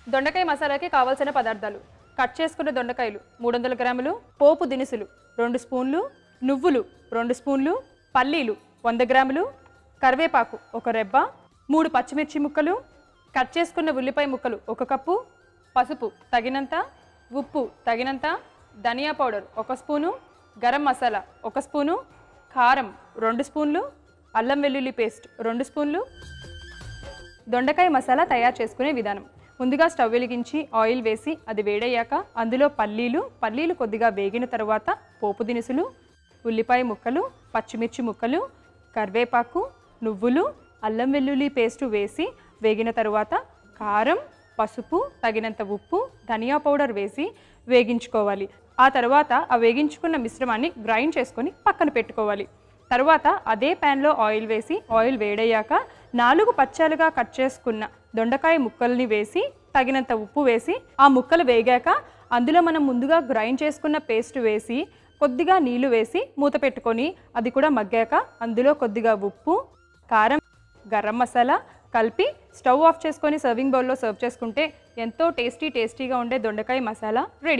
దొండకాయ మసాలాకి కావాల్సిన పదార్థాలు కట్ చేసుకున్న దొండకాయలు మూడు వందల గ్రాములు పోపు దినుసులు రెండు స్పూన్లు నువ్వులు రెండు స్పూన్లు పల్లీలు వంద గ్రాములు కరివేపాకు ఒక రెబ్బ మూడు పచ్చిమిర్చి ముక్కలు కట్ చేసుకున్న ఉల్లిపాయ ముక్కలు ఒక కప్పు పసుపు తగినంత ఉప్పు తగినంత ధనియా పౌడర్ ఒక స్పూను గరం మసాలా ఒక స్పూను కారం రెండు స్పూన్లు అల్లం వెల్లుల్లి పేస్ట్ రెండు స్పూన్లు దొండకాయ మసాలా తయారు చేసుకునే విధానం ముందుగా స్టవ్ వెలిగించి ఆయిల్ వేసి అది వేడయ్యాక అందులో పల్లీలు పల్లీలు కొద్దిగా వేగిన తర్వాత పోపు దినుసులు ఉల్లిపాయ ముక్కలు పచ్చిమిర్చి ముక్కలు కరివేపాకు నువ్వులు అల్లం వెల్లుల్లి పేస్టు వేసి వేగిన తరువాత కారం పసుపు తగినంత ఉప్పు ధనియా పౌడర్ వేసి వేగించుకోవాలి ఆ తర్వాత ఆ వేగించుకున్న మిశ్రమాన్ని గ్రైండ్ చేసుకొని పక్కన పెట్టుకోవాలి తర్వాత అదే ప్యాన్లో ఆయిల్ వేసి ఆయిల్ వేడయ్యాక నాలుగు పచ్చాలుగా కట్ చేసుకున్న దొండకాయ ముక్కల్ని వేసి తగినంత ఉప్పు వేసి ఆ ముక్కలు వేగాక అందులో మనం ముందుగా గ్రైండ్ చేసుకున్న పేస్ట్ వేసి కొద్దిగా నీళ్లు వేసి మూత పెట్టుకొని అది కూడా మగ్గాక అందులో కొద్దిగా ఉప్పు కారం గరం మసాలా కలిపి స్టవ్ ఆఫ్ చేసుకొని సర్వింగ్ బౌల్లో సర్వ్ చేసుకుంటే ఎంతో టేస్టీ టేస్టీగా ఉండే దొండకాయ మసాలా రెడీ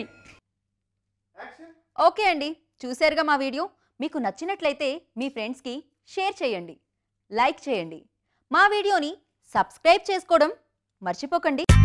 ఓకే అండి చూశారుగా మా వీడియో మీకు నచ్చినట్లయితే మీ ఫ్రెండ్స్కి షేర్ చేయండి లైక్ చేయండి మా వీడియోని సబ్స్క్రైబ్ చేసుకోవడం మర్చిపోకండి